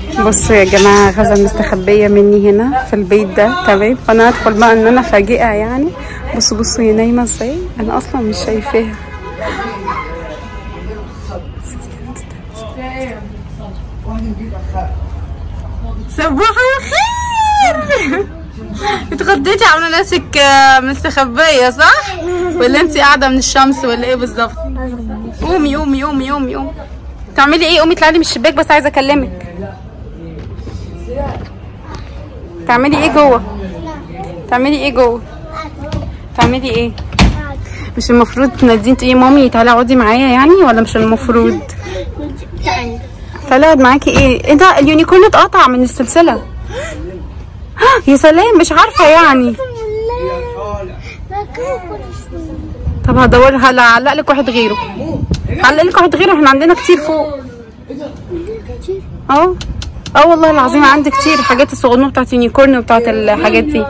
بصوا يا جماعة غزة مستخبية مني هنا في البيت ده تمام فانا هدخل بقى ان انا افاجئها يعني بصوا بصوا هي نايمة ازاي انا اصلا مش شايفاها صباح الخير اتغديتي عامله نفسك آه، مستخبيه صح ولا انت قاعده من الشمس ولا ايه بالظبط قومي قومي قومي قومي قومي تعملي ايه قومي اطلعي لي من الشباك بس عايزه اكلمك تعملي ايه جوه تعملي ايه جوه تعملي ايه مش المفروض تنادين تقولي مامي تعالي اقعدي معايا يعني ولا مش المفروض تعالي اقعد معاكي ايه ايه ده اليونيكورن اتقطع من السلسله يا سلام مش عارفه يعني طب هدور هعلق لك واحد غيره هعلق لك واحد غيره احنا عندنا كتير فوق اه اه والله العظيم عندي كتير حاجات الصغنونه بتاعت يونيكورن وبتاعت الحاجات دي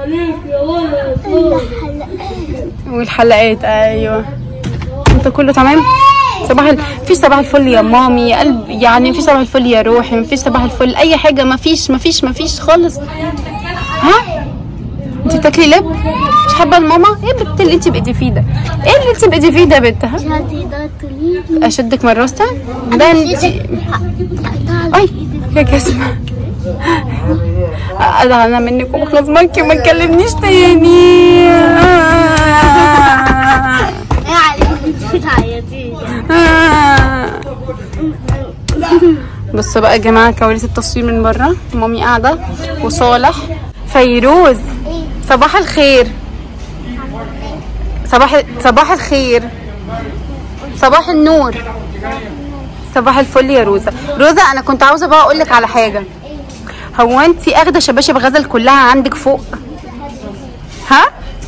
والحلقات ايوه انت كله تمام صباح ال... في صباح الفل يا مامي يا قلب يعني في صباح الفل يا روحي مفيش صباح الفل اي حاجه مفيش مفيش مفيش خالص ها انت بتاكلي لب مش حابه الماما ايه البت اللي انت بايدي فيه ده ايه اللي انت بايدي فيه ده يا بنت ها اشدك من راسها ده انت اي يا جسمة انا انا منك وخلاص ماكي ما تكلمنيش تاني ايه عليك بتعيطي بصوا بقى يا جماعه كواليس التصوير من بره مامي قاعده وصالح فيروز صباح الخير صباح صباح الخير صباح النور صباح الفل يا روزا روزا انا كنت عاوزه بقى اقول لك على حاجه هو انت اخده شباشب غزل كلها عندك فوق ها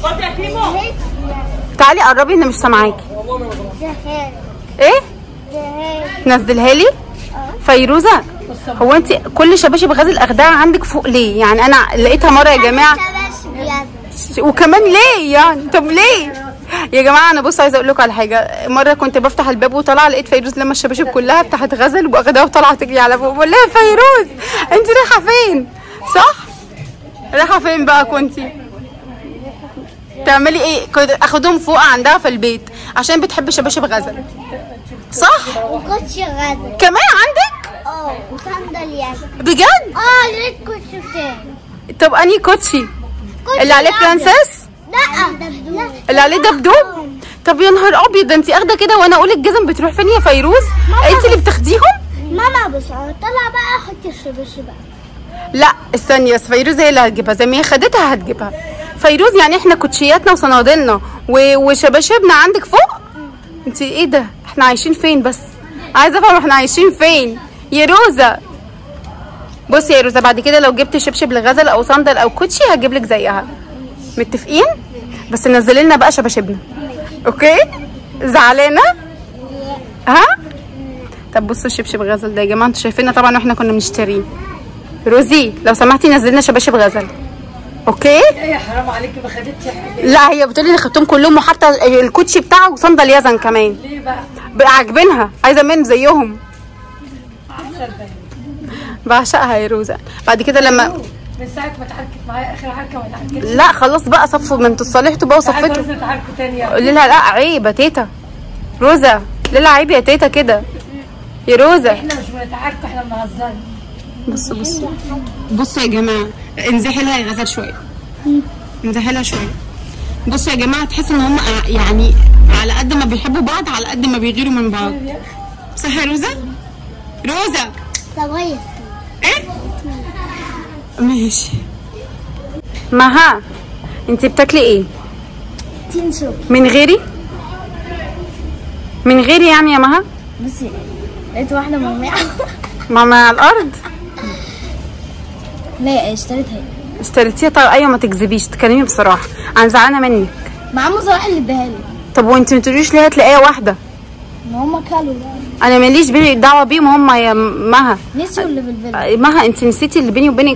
تعالي قربي انا مش سامعاكي ايه نزلها لي فيروزه هو انت كل شباشب غزل اخداها عندك فوق ليه يعني انا لقيتها مره يا جماعه وكمان ليه يعني طب ليه يا جماعه انا بص عايزه اقول لكم على حاجه مره كنت بفتح الباب وطالعه لقيت فيروز لما الشباشب كلها بتاعت غزل واخداها وطالعه تجري على فوق بقول لها يا فيروز انت رايحه فين صح رايحه فين بقى كنتي تعملي ايه كنت اخدهم فوق عندها في البيت عشان بتحب شباشب غزل صح وكوتشي غازل كمان عندك اه وصندل يعني بجد اه لقيت كوتشي تاني طب اني كوتشي اللي عليه برنسس لا دبدوب اللي عليه دبدوب طب يا نهار ابيض ده انت اخده كده وانا اقول الجزم بتروح فين يا فيروز انت اللي بتاخديهم ماما بص طلع بقى حطي الشباشب بقى لا استني بس فيروز هي اللي هتجيبها زي ما هي خدتها هتجيبها فيروز يعني احنا كوتشياتنا وصنادلنا و- وشباشبنا عندك فوق انت ايه ده احنا عايشين فين بس عايزه افهم احنا عايشين فين يا روزا بصي يا روزا بعد كده لو جبت شبشب لغزل او صندل او كوتشي هجيب لك زيها متفقين بس نزلي لنا بقى شباشبنا اوكي زعلانه ها طب بصوا الشبشب غزل ده يا جماعه انتوا شايفيننا طبعا واحنا كنا بنشتريه روزي لو سمحتي نزلي لنا شباشب غزل اوكي يا حرام عليكي ما خدتش حاجة. لا هي بتقولي لي خدتهم كلهم وحتى الكوتشي بتاعه وصندل يزن كمان ليه بقى؟ بقى عاجبينها عايزه من زيهم بعشقها يا روزا بعد كده لما من ساعة ما اتعاركت معايا آخر حركة ما اتعاركتش لا خلاص بقى صفوا ما انتوا صالحتوا بقى تعالوا وصفتوا ننزل نتعاركوا تاني يلا. قولي لها لا عيب يا تيتا روزا لا عيب يا تيتا كده يا روزا احنا مش بنتعارك احنا بنهزر بصوا بصوا بصوا يا جماعه انزحي لها يا غزل شويه انزحي لها شويه بصوا يا جماعه تحس ان هم يعني على قد ما بيحبوا بعض على قد ما بيغيروا من بعض صح يا روزا روزا صغير ايه ماشي مها انت بتاكلي ايه تنشو من غيري من غيري يعني يا مها بصي لقيت واحدة مميعة ماما على الارض لا اشتريتها اشتريتيها طب ايوه ما تكذبيش تكلمي بصراحه انا زعلانه منك مع عمو صلاح اللي اداها لي طب وانت ما تقوليش ليه هتلاقيها واحده ما هم كلوا بقى انا ماليش بي- دعوه بيهم هم يا مها نسيوا اللي في الفيلا مها انت نسيتي اللي بيني وبينك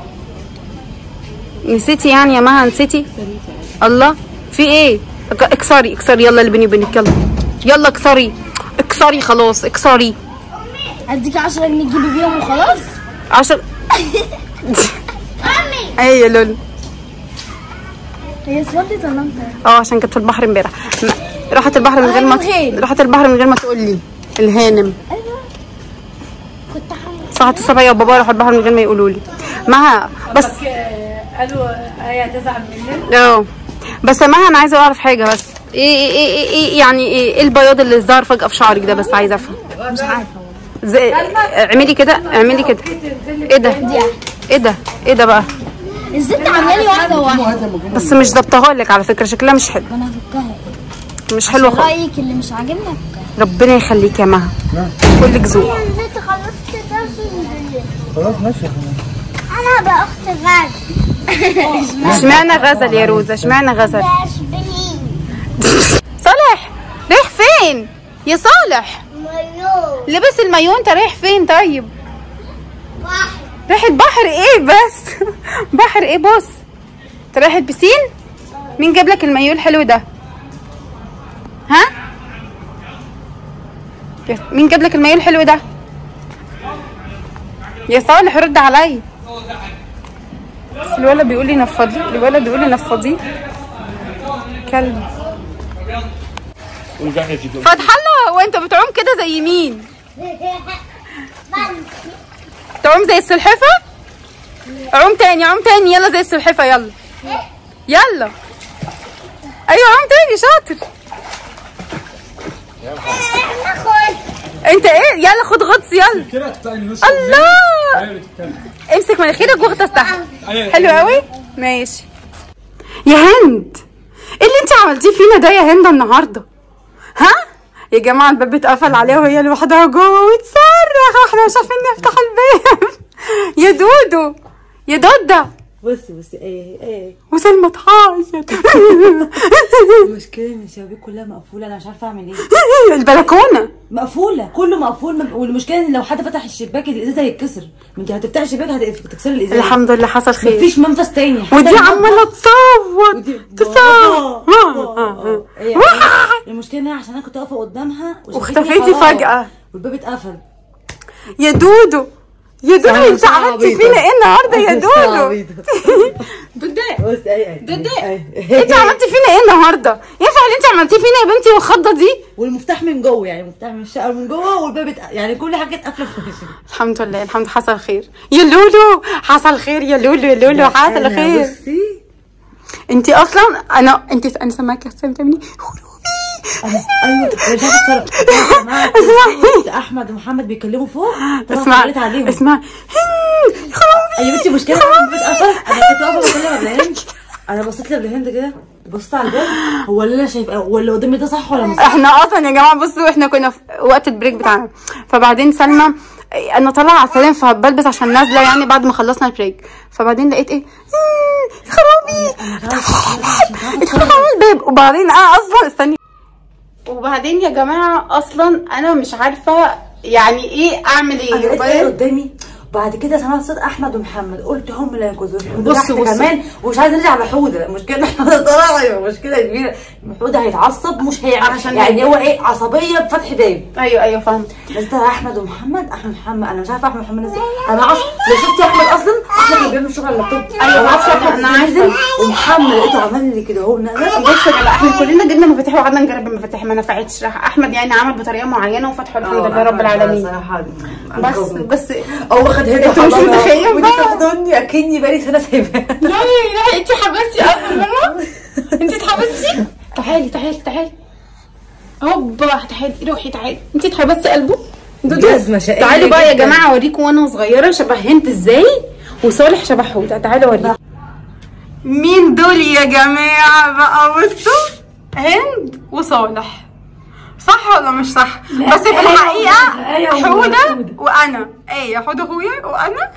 نسيتي يعني يا مها نسيتي الله في ايه اك- اكسري اكسري يلا اللي بيني وبينك يلا يلا اكسري اكسري خلاص اكسري اديك 10 جنيه تجيبي بيهم وخلاص عشان ايه يا لولو هي اسودت ولا انت؟ اه عشان كانت في البحر امبارح م- راحت البحر من غير ما أيوة. راحت البحر من غير ما تقول لي الهانم ايوه كنت حامل صحت الصبايا وبابا راحوا البحر من غير ما يقولوا لي ما بس بس قالوا هي هتزعل مننا اه بس ما انا عايزه اعرف حاجه بس ايه ايه ايه, إيه يعني ايه, إيه البياض اللي ظهر فجاه في شعرك ده بس عايزه افهم مش عارفه زي اعملي كده اعملي كده ايه ده ايه ده ايه ده بقى الست عامله لي واحده واحده بس مش ظبطها لك على فكره شكلها مش حلو وانا هفكها مش حلو خالص رايك اللي مش عاجبني هفكها ربنا يخليك يا مها كلك ذوق انت خلصت درس الانجليزي خلاص ماشي انا بقى اخت غازي اشمعنى غزل يا روزه اشمعنى غزل تشبهين صالح رايح فين يا صالح مايو لبس المايو انت رايح فين طيب واحد رايحة بحر ايه بس بحر ايه بص انت رايحة بسين مين جاب لك المايو الحلو ده ها يا- مين جاب لك المايو الحلو ده يا صالح رد عليا بس الولد بيقول لي نفضي الولد بيقول لي نفضيه كلب فتح الله وانت بتعوم كده زي مين تعوم زي السلحفة عوم تاني عوم تاني يلا زي السلحفة يلا يلا ايوه عوم تاني شاطر ناخد انت ايه يلا خد غطس يلا كده تلاقي النص الله امسك مناخيرك واغطس تحت حلو قوي ماشي يا هند ايه اللي انت عملتيه فينا ده يا هند النهارده ها يا جماعه الباب اتقفل عليها وهي لوحدها جوه وتصرخ واحنا مش عارفين نفتح الباب يا دودو يا دوده بصي بصي ايه ايه وسلمى تعيط المشكله ان الشبابيك كلها مقفوله انا مش عارفه اعمل ايه البلكونه مقفوله كله مقفول م- والمشكله ان لو حد فتح الشباك الازازه هيتكسر ما انت هتفتحي الشباك هت- هتكسري الازازه الحمد لله حصل خير مفيش منفذ تاني حتى ودي المطبخ- عماله تصوت ودي- تصوت آه، آه، آه. هي- المشكله ان انا عشان انا كنت واقفه قدامها وشافتني واختفيتي خلاص. فجأة. والباب اتقفل يا دودو يا دودو صعبة، انت صعبة عملتي عبيطة. فينا ايه النهارده يا دودو عبيطة. دودو بصي اي اي دودو أي. انت عملتي فينا ايه النهارده ينفع اللي انت عملتيه فينا يا بنتي والخضه دي والمفتاح من جوه يعني المفتاح من الشقه من جوه والباب اتق- يعني كل حاجه اتقفلت في وشي الحمد لله الحمد لله حصل خير يا لولو حصل خير يا لولو يا لولو حصل أنا خير بصي انت اصلا انا انت انا سامعاكي احسن بتعملي انا ايوه مش عارفه اتصرف أنا سمعت صوت احمد ومحمد بيتكلموا فوق طبعا اسمع قلت عليهم اسمع يا بنتي مشكله إن البيت قفل انا كنت واقفه بكلم قبل هند انا بصيت لقبل هند كده بصيت على الباب هو اللي انا شايفه هو اللي قدامي ده صح ولا مش صح احنا اصلا يا جماعه بصوا احنا كنا في وقت البريك بتاعنا فبعدين سلمى انا طالعه على السلام فبلبس عشان نازله يعني بعد ما خلصنا البريك فبعدين لقيت ايه "مم، يا خرابي ادخلوا على الباب وبعدين انا اصلا استني وبعدين يا جماعه اصلا انا مش عارفه يعني ايه اعمل انا لقيت ايه ايه قدامي بعد كده سمعت صوت احمد ومحمد قلت هم اللي هينقذوا بص- بص بص. كمان ومش عايزه نرجع لحوده المشكله ان احمد طلع يبقى مشكله كبيره حوده هيتعصب مش هيعمل عشان يعني هو ايه عصبيه بفتح باب ايوه ايوه فهمت بس ده احمد ومحمد احمد محمد انا مش عارفه احمد محمد ازاي انا ما اعرفش لو شفتي احمد اصلا احمد اللي بيعمل شغل على اللابتوب أيوة، ما اعرفش أنا- احمد أنا ازاي عارفة. نزل ومحمد لقيته عمل لي كده هو نزل بص يا جماعه احنا كلنا جبنا مفاتيح وقعدنا نجرب المفاتيح ما نفعتش راح احمد يعني عمل بطريقه معينه وفتحه الحمد لله رب العالمين صراحه بس بس هو خد هدى انتوا مش متخيلين ودي بقى. تاخدوني اكني بقالي سنه سايباها لا لا انت حبستي اول مره انت اتحبستي تعالي تعالي تعالي هوبا تعالي روحي تعالي انت اتحبستي قلبه دودو جزمة شقية تعالوا بقى يا جداً. جماعه اوريكم وانا صغيره شبه هند ازاي وصالح شبه حوده تعالوا اوريكم مين دول يا جماعه بقى بصوا هند وصالح صح ولا مش صح بس في الحقيقه آية حوده وحودة. وانا ايه حوده اخويا وانا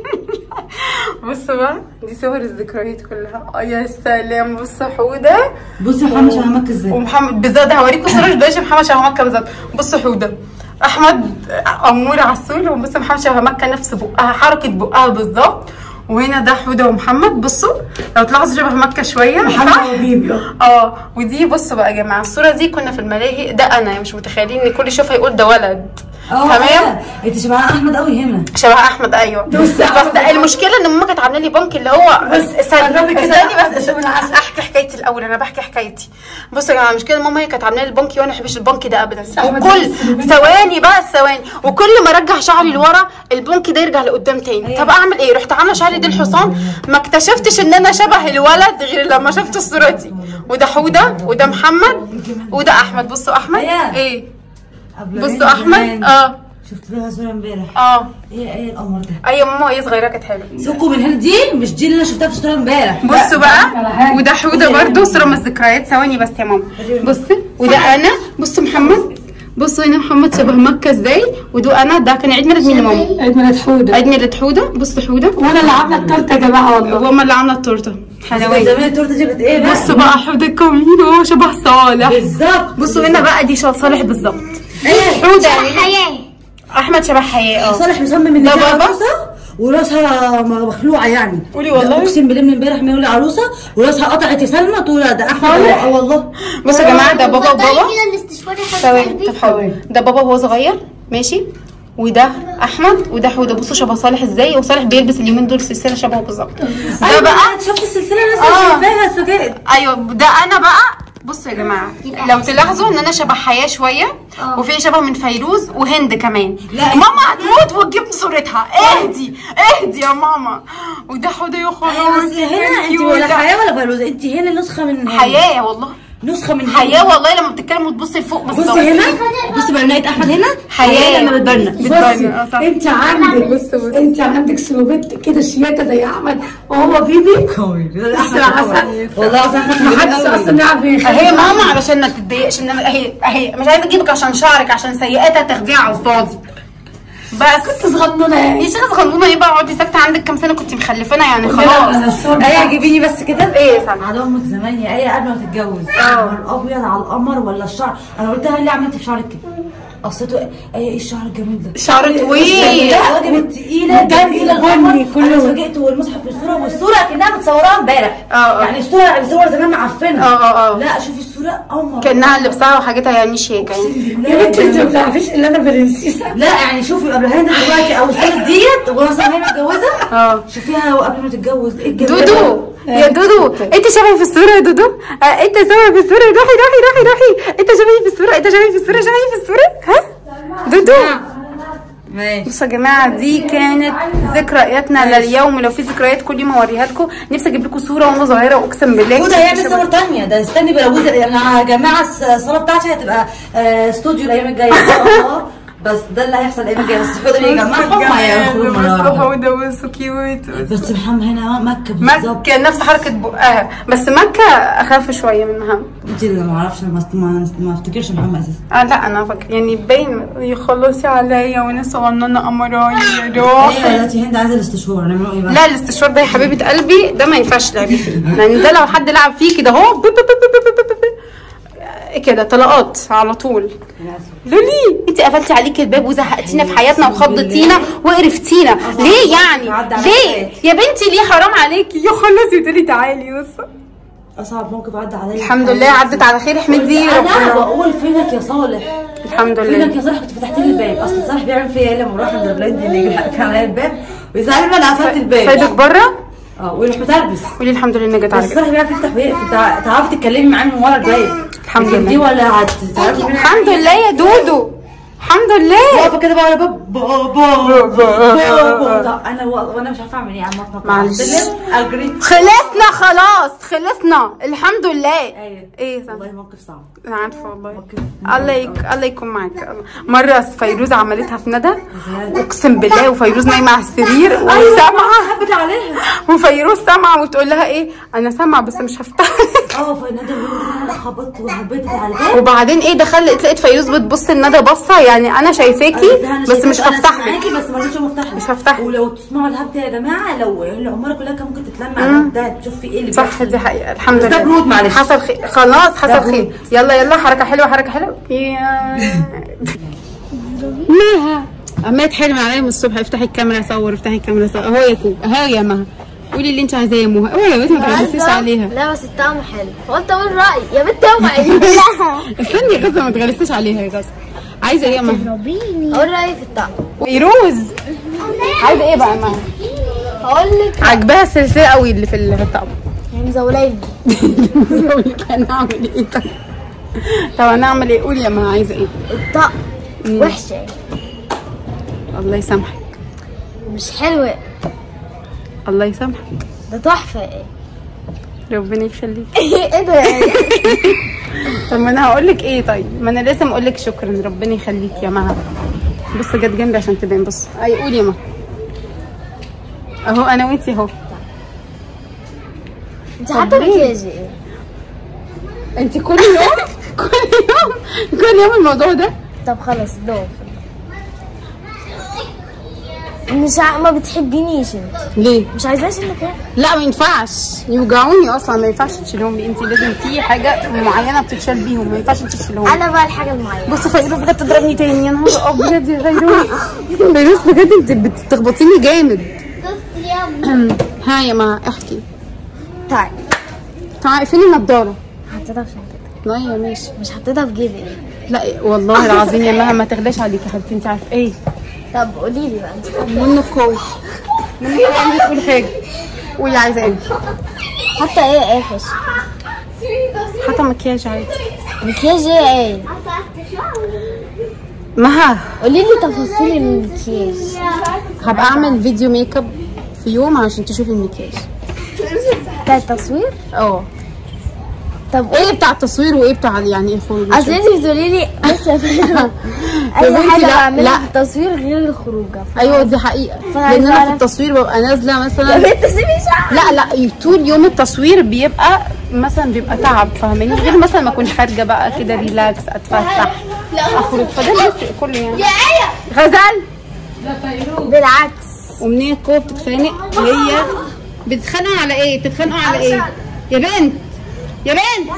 بصوا بقى دي صور الذكريات كلها اه يا سلام بصوا حوده بصي يا محمد شهامك ازاي ومحمد بالظبط ده هوريكم صوره دلوقتي محمد شبه مكه بالظبط بصوا حوده احمد امور عسول وبص محمد شبه مكه نفس بقها حركه بقها بالظبط وهنا ده حوده ومحمد بصوا لو تلاحظوا شبه مكه شويه صح؟ محمد وبيبي اه ودي بصوا بقى يا جماعه الصوره دي كنا في الملاهي ده انا مش متخيلين ان كل يشوفها يقول ده ولد تمام انت شبه احمد قوي هنا شبه احمد ايوه بس المشكله ان ماما كانت عامله لي بنك اللي هو بس استني استني بس احكي حكايتي الاول انا بحكي حكايتي بصوا يا جماعه المشكله ماما هي كانت عامله لي البنك وانا ما بحبش البنك ده ابدا وكل ثواني بقى ثواني وكل ما ارجع شعري لورا البنك ده يرجع لقدام تاني طب اعمل ايه رحت عامله شعري دي الحصان ما اكتشفتش ان انا شبه الولد غير لما شفت صورتي وده حوده وده محمد وده احمد بصوا احمد هي. ايه قبل بصوا هنا احمد زمان. اه شفت لها صوره امبارح اه ايه ايه القمر ده ايوه ماما وهي صغيره كانت حلوه سوقوا من هنا دي مش دي اللي انا شفتها في الصوره امبارح بصوا بقى وده حوده برضو صوره من الذكريات ثواني بس يا ماما بصي وده انا بصوا محمد بصوا هنا محمد شبه مكه ازاي وده انا ده كان عيد ميلاد مين يا ماما عيد ميلاد حوده عيد ميلاد حوده بصوا حوده وانا اللي عامله التورته يا جماعه والله وماما اللي عامله التورته بس حلويات زمان التورته دي كانت ايه بقى بصوا بقى حوده كمين وهو شبه صالح بالظبط بصوا هنا بقى دي شبه صالح بالظبط ايه حوده حياه احمد شبه حياه اه صالح مصمم ان ده دي بابا؟ عروسه وراسها مخلوعه يعني قولي والله. ده اقسم بالله من امبارح ما يقول لي عروسه وراسها قطعت يا سلمى تقول لا ده احمد اه والله بصوا يا جماعه ده بابا وبابا كده الاستشوار يا ثواني حبيبي طب حاضر ده بابا وهو صغير ماشي وده احمد وده حوده بصوا شبه صالح ازاي وصالح بيلبس اليومين دول سلسله شبهه بالظبط ده بقى شفت السلسله لسه آه. شايفاها اتفاجئت ايوه ده انا بقى بصوا يا جماعه لو تلاحظوا ان انا شبه حياه شويه وفي شبه من فيروز وهند كمان لا. ماما هتموت وتجيب صورتها اهدي اهدي يا ماما وده حوده يا ايوه بس خلاص هنا انت ولا حياه ولا فيروز انت هنا نسخه من هنا. حياه والله نسخه من حياه والله لما بتتكلم وتبصي لفوق بالظبط بصي هنا بصي بنايه احمد هنا حياه لما بتبنى بتبنى اه صح انت عندك انت عندك سلوبيت كده شياكه زي احمد وهو بيبي احمد عسل والله العظيم احمد ما حدش اصلا يعرف اهي يخليه ماما علشان ما تتضايقش ان انا اهي اهي مش عايزه اجيبك عشان شعرك عشان سيئاتها تخديع على الفاضي بس صغنونه يا شيخه صغنونه ايه بقى اقعدي ساكته عندك كام سنه كنت مخلفانا يعني خلاص ايه جيبيني بس كده ايه سنه على امك زمان يا ايه قبل ما تتجوز اه. الابيض على القمر ولا الشعر انا قلت لها ليه عملتي في شعرك كده قصته ايه ايه الشعر الجميل ده شعر طويل الواجب التقيله ده الجميله البني القمر كله. انا اتفاجئت والمصحف في الصوره والصوره كانها متصوراها امبارح اه، اه. يعني الصوره صور زمان معفنه اه، اه، اه. لا شوفي الصوره قمر كانها لبسها وحاجتها يعني شيك يعني يا بنتي انت ما بتعرفيش ان انا برنسيسه لا يعني شوفي قبل هند دلوقتي او الصوره ديت وانا هي متجوزه اه شوفيها وقبل ما تتجوز ايه الجمال ده؟ دودو يا دودو انت شبهي في الصوره يا دودو آه انت شبهي في الصوره روحي روحي روحي روحي انت شبهي في الصوره انت شبهي في الصوره شبهي في الصوره ها دودو ماشي بصوا يا جماعه دي كانت ذكرياتنا لليوم لو في ذكريات كل يوم اوريها لكم نفسي اجيب لكم صوره وانا صغيره واقسم بالله وده هيعمل صور تانية ده استني بلوز يا جماعه الصاله بتاعتي هتبقى آه، استوديو الايام الجايه ان شاء الله بس ده اللي هيحصل الايام الجايه بس فضل يجمعهم هياخدوا مرة واحدة. حوده بصوا كيوت بس محمد هنا مكه بالظبط مكة نفس حركة بقها بس مكة أخف شوية منها انت اللي ما اعرفش أنا بس ما ما افتكرش محمد اساسا اه لا أنا فاكرة يعني باين يخلصي عليا وأنا صغننة قمرايا يا روحي هي دلوقتي هند عايزه الاستشوار نعمله ايه بقى؟ لا الاستشوار ده يا حبيبة قلبي ده ما ينفعش لعبي فيه لأن ده لو حد لعب فيه كده اهو بب- بب- بب- بب- بب- بب- كده طلقات على طول لولي انت قفلتي عليكي الباب وزهقتينا في حياتنا وخضتينا وقرفتينا ليه يعني عدى على ليه حياتي. يا بنتي ليه حرام عليكي يا خلصي تقولي تعالي بس اصعب موقف عدى عليا الحمد لله عدت على خير احمدي انا ربنا بقول فينك يا صالح الحمد فينك لله يا صالح كنت فتحت لي الباب اصل صالح بيعمل فيا ايه لما بروح عند البلاند اللي يجي يحقق عليا الباب ويزعلني انا قفلت فايدك الباب بره اه ويروح متلبس قولي الحمد لله انك جت على بس كده صالح بيعرف يفتح ويقفل تع- تعرفي تتكلمي معاه من ورا الباب الحمد لكن لله. دي ولا هتعرفي منها الحمد لله يا دودو الحمد لله واقفه كده بقى على باب بابا بابا طب انا و- وانا مش عارفه اعمل ايه عم اطلع معلش. السلم اجري خلصنا خلاص خلصنا الحمد لله ايوه ايه صح والله موقف صعب انا عارفه والله الله يك... الله يكون معاك مره فيروز عملتها في ندى اقسم بالله وفيروز نايمه على السرير وسامعه حبت عليها وفيروز سامعه وتقول لها ايه انا سامعه بس مش هفتح اه فندى بيقول لي انا خبطت وهبطت على الباب وبعدين ايه دخلت لقيت فيروز بتبص لندى بصه يعني انا شايفاكي أنا بس شايفاك مش أنا هفتح لك سامعاكي بس ما رضيتش افتح لك مش هفتح لك. ولو تسمعوا الهبد يا جماعه لو العماره كلها كان ممكن تتلم على الهبد ده تشوف في ايه اللي صح بيحصل. دي حقيقة الحمد بس لله ده برود معلش. حصل خير خلاص حصل ده خير برود. يلا يلا حركة حلوة حركة حلوة يا مها عمالة تحرم عليا من الصبح افتحي الكاميرا صور افتحي الكاميرا صور اهو يا كوكا اهو يا مها قولي اللي انت عايزاه يا مها اوعي يا بنت ما تغلسيش عليها لا بس الطعم حلو قلت اقول رايي يا بنت اوعي استني يا كذا ما تغلسيش عليها يا كذا عايزه ايه يا مها تضربيني اقول رايي في الطعم فيروز عايزه ايه بقى يا مها هقول لك عجباها السلسله قوي اللي في ال- في الطقم يعني مزولاني بقول لك هنعمل ايه طيب طب هنعمل ايه قولي يا مها عايزه ايه الطعم وحشه يعني. الله يسامحك مش حلوه الله يسامحك ده تحفه يعني. ربنا يخليك ايه ده يعني طب ما انا هقول لك ايه طيب ما انا لازم اقول لك شكرا ربنا يخليك يا مها بص جت جنبي عشان تبان بص اي قولي يا مها اهو انا وانتي اهو انت حاطه ليه؟ مكياج ايه انت كل يوم كل يوم كل يوم الموضوع ده طب خلاص دوف مش ع... ما بتحبينيش انت ليه مش عايزاش انك لا ما ينفعش يوجعوني اصلا ما ينفعش تشيلهم لي انت لازم في حاجه معينه بتتشال بيهم ما ينفعش انت تشيلهم لي. انا بقى الحاجه المعينه بص فيروز بجد تضربني تاني يا نهار ابيض يا فيروز فيروز بجد انت بتخبطيني جامد ها يا ما احكي طيب تعالي فين النضاره حطيتها في شنطتك لا يا ماشي مش حطيتها في جيبي لا والله العظيم يا مها ما تغلاش عليكي يا حبيبتي انت عارفه ايه طب قولي لي بقى انت منك قوي منك قوي عندك كل حاجه قولي عايزه ايه حاطه ايه اخش حاطه مكياج عادي مكياج ايه ايه مها قولي لي تفاصيل المكياج هبقى اعمل فيديو ميك اب في يوم عشان تشوفي المكياج بتاع التصوير اه طب ايه بتاع التصوير وايه بتاع يعني الخروج اصل انت بتقولي لي بس يا فندم، يا اي بنتي حاجه لا، بعملها لا. في التصوير غير الخروجه ايوه دي حقيقه فأنا عايزة لان انا في أعرف- التصوير ببقى نازله مثلا انت سيبي شعر لا لا طول يوم التصوير بيبقى مثلا بيبقى تعب فاهماني غير مثلا ما اكون خارجه بقى كده ريلاكس اتفسح اخرج فده بيفرق كله يعني غزل بالعكس امنيه قوه بتتخانق وهي بتتخانقوا على ايه بتتخانقوا على ايه يا بنت يا بنت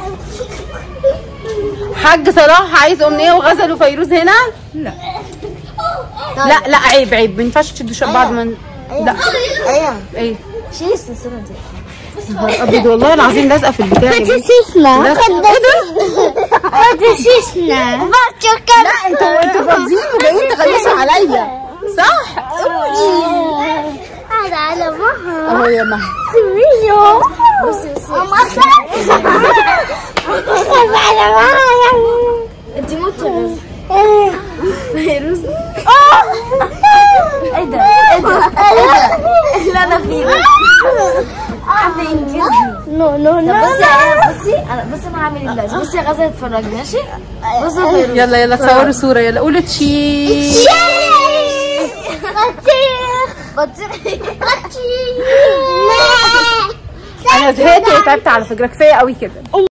حاج صلاح عايز امنيه وغزل وفيروز هنا لا لا لا عيب عيب ما ينفعش تشدوا شب بعض من لا ايوه ايه شيلي السلسله دي نهار ابيض والله العظيم لازقه في البتاع يا بنت. تشيشنا لازقة. ايه ده تشيشنا لا انتوا انتوا فاضيين وجايين تغلسوا عليا صح هذا على مها اهو يا مها سمينو بصي بصي على مها انت موتي فيروز ايه ده ايه ده ايه ده لا انا فيه حد ينجزني نو نو نو بصي انا بصي انا بصي انا هعمل ايه دلوقتي بصي يا غزل اتفرجي ماشي بصي يا فيروز يلا يلا تصوروا صوره يلا قولوا تشي بطيخ بطيخ بطيخ انا زهقت وتعبت على فكره كفايه قوي كده